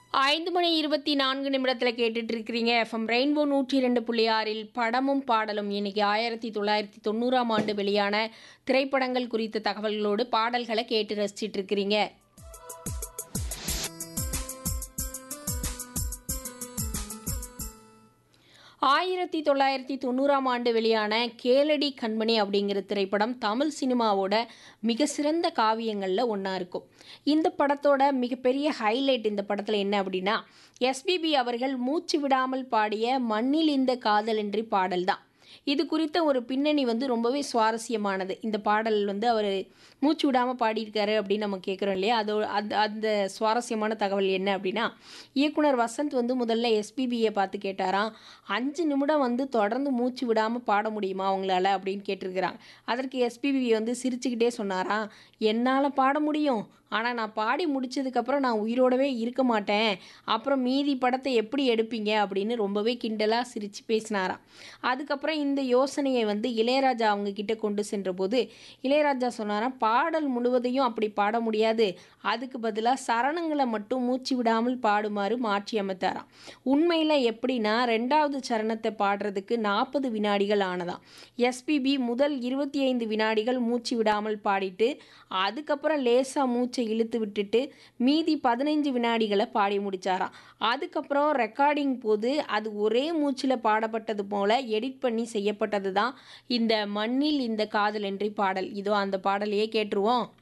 ஐந்து மணி இருபத்தி நான்கு நிமிடத்தில் கேட்டுட்டு இருக்கிறீங்க எஃப்எம் ரெயின்போ நூற்றி ரெண்டு புள்ளி ஆறில் படமும் பாடலும் இன்னைக்கு ஆயிரத்தி தொள்ளாயிரத்தி தொண்ணூறாம் ஆண்டு வெளியான திரைப்படங்கள் குறித்த தகவல்களோடு பாடல்களை கேட்டு ரசிச்சிட்டு இருக்கிறீங்க ஆயிரத்தி தொள்ளாயிரத்தி தொண்ணூறாம் ஆண்டு வெளியான கேளடி கண்மணி அப்படிங்கிற திரைப்படம் தமிழ் சினிமாவோட மிக சிறந்த காவியங்களில் ஒன்றா இருக்கும் இந்த படத்தோட மிகப்பெரிய ஹைலைட் இந்த படத்தில் என்ன அப்படின்னா எஸ்பிபி அவர்கள் மூச்சு விடாமல் பாடிய மண்ணில் இந்த காதலின்றி பாடல் தான் இது குறித்த ஒரு பின்னணி வந்து ரொம்பவே சுவாரஸ்யமானது இந்த பாடல் வந்து அவர் மூச்சு விடாமல் பாடியிருக்காரு அப்படின்னு நம்ம கேட்குறோம் இல்லையா அதோ அந்த அந்த சுவாரஸ்யமான தகவல் என்ன அப்படின்னா இயக்குனர் வசந்த் வந்து முதல்ல எஸ்பிபியை பார்த்து கேட்டாராம் அஞ்சு நிமிடம் வந்து தொடர்ந்து மூச்சு விடாமல் பாட முடியுமா அவங்களால அப்படின்னு கேட்டிருக்கிறாங்க அதற்கு எஸ்பிபி வந்து சிரிச்சுக்கிட்டே சொன்னாராம் என்னால் பாட முடியும் ஆனால் நான் பாடி முடிச்சதுக்கப்புறம் நான் உயிரோடவே இருக்க மாட்டேன் அப்புறம் மீதி படத்தை எப்படி எடுப்பீங்க அப்படின்னு ரொம்பவே கிண்டலாக சிரித்து பேசினாராம் அதுக்கப்புறம் இந்த யோசனையை வந்து இளையராஜா அவங்க கிட்ட கொண்டு சென்றபோது இளையராஜா சொன்னாராம் பாடல் முழுவதையும் அப்படி பாட முடியாது அதுக்கு பதிலாக சரணங்களை மட்டும் மூச்சு விடாமல் பாடுமாறு மாற்றி அமைத்தாராம் உண்மையில் எப்படின்னா ரெண்டாவது சரணத்தை பாடுறதுக்கு நாற்பது வினாடிகள் ஆனதாம் எஸ்பிபி முதல் இருபத்தி ஐந்து வினாடிகள் மூச்சு விடாமல் பாடிட்டு அதுக்கப்புறம் லேசாக மூச்சை இழுத்து விட்டுட்டு மீதி பதினைஞ்சு வினாடிகளை பாடி முடிச்சாராம் அதுக்கப்புறம் ரெக்கார்டிங் போது அது ஒரே மூச்சில் பாடப்பட்டது போல எடிட் பண்ணி செய்யப்பட்டது தான் இந்த மண்ணில் இந்த காதல் என்று பாடல் இதோ அந்த பாடலையே கேட்டுருவோம்